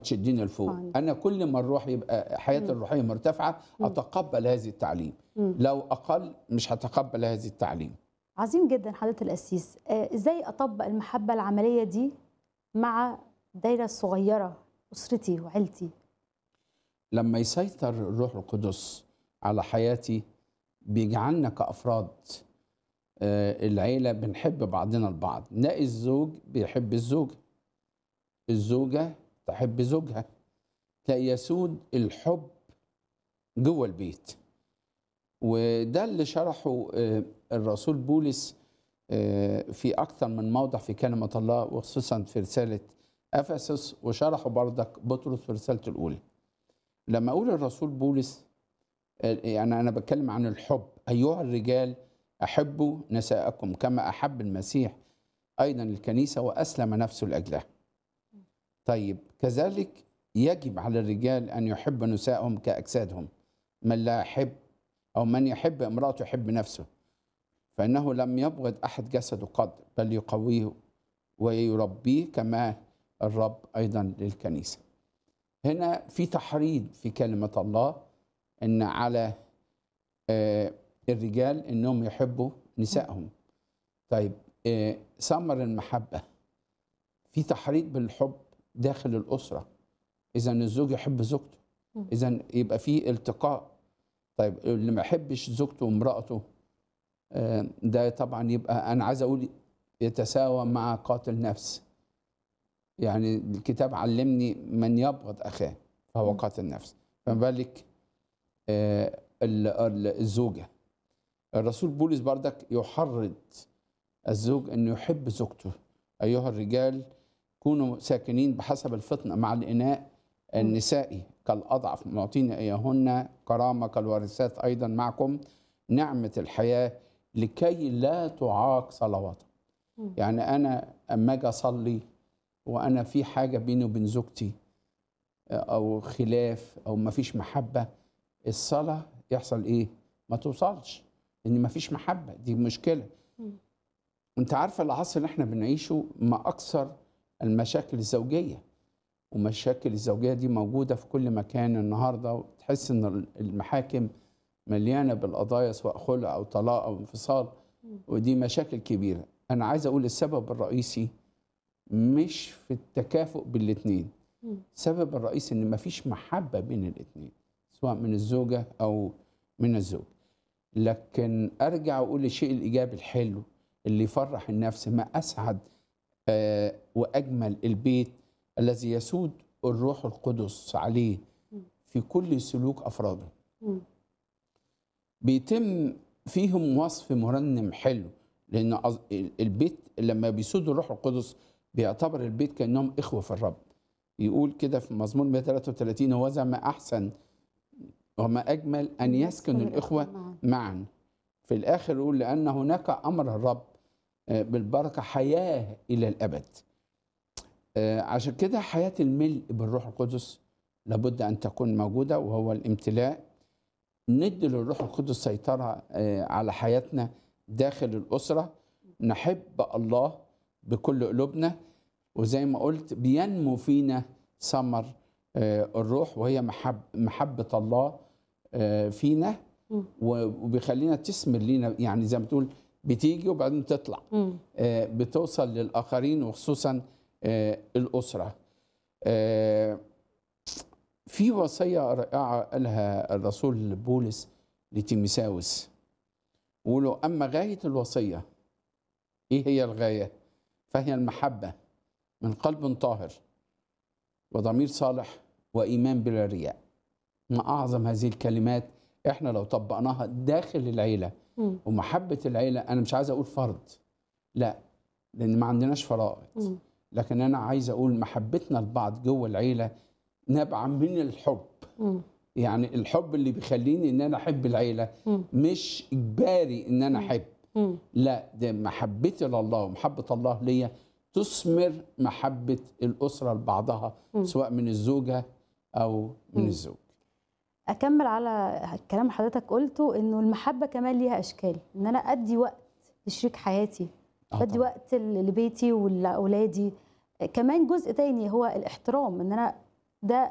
تشدني لفوق آه. انا كل ما الروح يبقى حياتي مم. الروحيه مرتفعه مم. اتقبل هذه التعليم مم. لو اقل مش هتقبل هذه التعليم عظيم جدا حضرة القسيس آه، ازاي اطبق المحبة العملية دي مع الدايرة الصغيرة اسرتي وعيلتي لما يسيطر الروح القدس على حياتي بيجعلنا كأفراد آه، العيلة بنحب بعضنا البعض نلاقي الزوج بيحب الزوجة الزوجة تحب زوجها تلاقي يسود الحب جوه البيت وده اللي شرحه آه، الرسول بولس آه، في أكثر من موضع في كلمة الله وخصوصا في رسالة أفسس وشرحه بردك بطرس في رسالته الأولى لما اقول الرسول بولس يعني انا بتكلم عن الحب ايها الرجال احبوا نساءكم كما احب المسيح ايضا الكنيسه واسلم نفسه لاجلها طيب كذلك يجب على الرجال ان يحب نساءهم كاجسادهم من لا يحب او من يحب امراته يحب نفسه فانه لم يبغض احد جسده قط بل يقويه ويربيه كما الرب ايضا للكنيسه هنا في تحريض في كلمة الله إن على آه، الرجال إنهم يحبوا نسائهم طيب آه، ثمر المحبة في تحريض بالحب داخل الأسرة إذا الزوج يحب زوجته مم. إذا يبقى في التقاء طيب اللي ما يحبش زوجته وامرأته آه، ده طبعا يبقى أنا عايز أقول يتساوى مع قاتل نفس يعني الكتاب علمني من يبغض اخاه فهو مم. قاتل نفس فما بالك آه، ال- ال- الزوجه الرسول بولس بردك يحرض الزوج انه يحب زوجته ايها الرجال كونوا ساكنين بحسب الفطنه مع الاناء النسائي كالاضعف معطين اياهن كرامه كالوارثات ايضا معكم نعمه الحياه لكي لا تعاق صلواتكم مم. يعني انا اما اجي اصلي وانا في حاجه بيني وبين زوجتي او خلاف او ما فيش محبه الصلاه يحصل ايه ما توصلش لان ما فيش محبه دي مشكله مم. انت عارفه العصر اللي احنا بنعيشه ما اكثر المشاكل الزوجيه ومشاكل الزوجيه دي موجوده في كل مكان النهارده وتحس ان المحاكم مليانه بالقضايا سواء خلع او طلاق او انفصال مم. ودي مشاكل كبيره انا عايز اقول السبب الرئيسي مش في التكافؤ بالاثنين مم. السبب الرئيسي ان مفيش محبه بين الاثنين سواء من الزوجه او من الزوج لكن ارجع اقول الشيء الايجابي الحلو اللي يفرح النفس ما اسعد آه، واجمل البيت الذي يسود الروح القدس عليه مم. في كل سلوك افراده مم. بيتم فيهم وصف مرنم حلو لان أظ- البيت لما بيسود الروح القدس بيعتبر البيت كانهم اخوه في الرب يقول كده في مزمور 133 هو ما احسن وما اجمل ان يسكن الاخوه معاً. معا في الاخر يقول لان هناك امر الرب آه، بالبركه حياه الى الابد آه، عشان كده حياه الملء بالروح القدس لابد ان تكون موجوده وهو الامتلاء ندي للروح القدس سيطره آه، على حياتنا داخل الاسره نحب الله بكل قلوبنا وزي ما قلت بينمو فينا ثمر آه، الروح وهي محب محبه الله آه، فينا مم. و- وبيخلينا تثمر لينا يعني زي ما تقول بتيجي وبعدين تطلع مم. آه، بتوصل للآخرين وخصوصا آه، الأسرة آه، في وصية رائعة قالها الرسول بولس لتيمساوس وله أما غاية الوصية إيه هي الغاية؟ فهي المحبة من قلب طاهر وضمير صالح وإيمان بلا رياء ما أعظم هذه الكلمات إحنا لو طبقناها داخل العيلة مم. ومحبة العيلة أنا مش عايز أقول فرض لا لأن ما عندناش فرائض مم. لكن أنا عايز أقول محبتنا لبعض جوه العيلة نابعة من الحب مم. يعني الحب اللي بيخليني إن أنا أحب العيلة مم. مش إجباري إن أنا مم. أحب مم. لا ده محبتي لله ومحبة الله ليا تثمر محبة الأسرة لبعضها مم. سواء من الزوجة أو من مم. الزوج اكمل على كلام حضرتك قلته انه المحبه كمان ليها اشكال ان انا ادي وقت لشريك حياتي آه بدي طبعاً. وقت ل- لبيتي ولاولادي كمان جزء تاني هو الاحترام ان انا ده